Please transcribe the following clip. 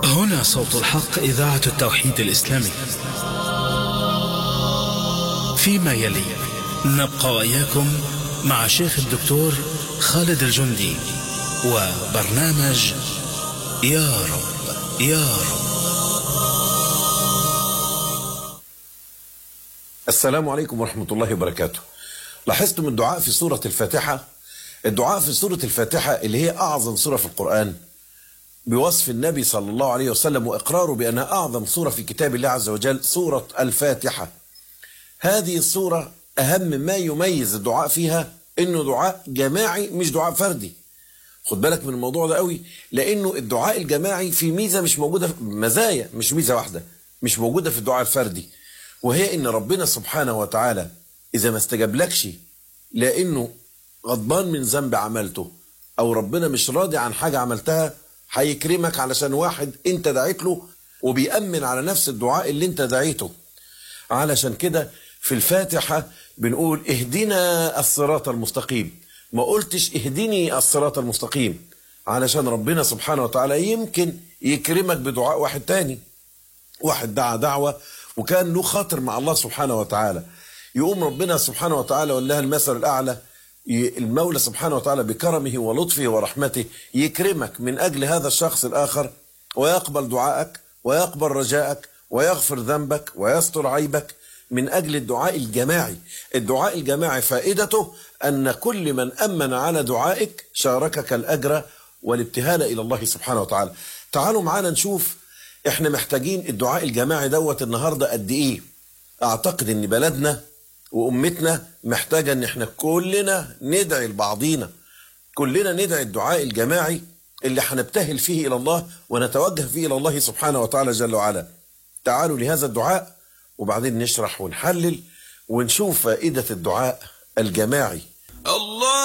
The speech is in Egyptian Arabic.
هنا صوت الحق إذاعة التوحيد الإسلامي فيما يلي نبقى وإياكم مع شيخ الدكتور خالد الجندي وبرنامج يا رب يا رب السلام عليكم ورحمة الله وبركاته لاحظتم الدعاء في سورة الفاتحة الدعاء في سورة الفاتحة اللي هي أعظم سورة في القرآن بوصف النبي صلى الله عليه وسلم وإقراره بأنها أعظم سورة في كتاب الله عز وجل سورة الفاتحة هذه السورة أهم ما يميز الدعاء فيها إنه دعاء جماعي مش دعاء فردي خد بالك من الموضوع ده قوي لأنه الدعاء الجماعي في ميزة مش موجودة مزايا مش ميزة واحدة مش موجودة في الدعاء الفردي وهي إن ربنا سبحانه وتعالى إذا ما استجابلكش لأنه غضبان من ذنب عملته أو ربنا مش راضي عن حاجة عملتها هيكرمك علشان واحد أنت دعيت له وبيأمن على نفس الدعاء اللي أنت دعيته علشان كده في الفاتحة بنقول اهدنا الصراط المستقيم ما قلتش اهدني الصراط المستقيم علشان ربنا سبحانه وتعالى يمكن يكرمك بدعاء واحد تاني واحد دعا دعوة وكان له خاطر مع الله سبحانه وتعالى يقوم ربنا سبحانه وتعالى ولله المثل الأعلى المولى سبحانه وتعالى بكرمه ولطفه ورحمته يكرمك من أجل هذا الشخص الآخر ويقبل دعائك ويقبل رجائك ويغفر ذنبك ويستر عيبك من أجل الدعاء الجماعي الدعاء الجماعي فائدته أن كل من أمن على دعائك شاركك الأجر والابتهال إلى الله سبحانه وتعالى تعالوا معانا نشوف احنا محتاجين الدعاء الجماعي دوت النهاردة قد ايه اعتقد ان بلدنا وامتنا محتاجة ان احنا كلنا ندعي لبعضينا كلنا ندعي الدعاء الجماعي اللي هنبتهل فيه الى الله ونتوجه فيه الى الله سبحانه وتعالى جل وعلا تعالوا لهذا الدعاء وبعدين نشرح ونحلل ونشوف فائدة الدعاء الجماعي الله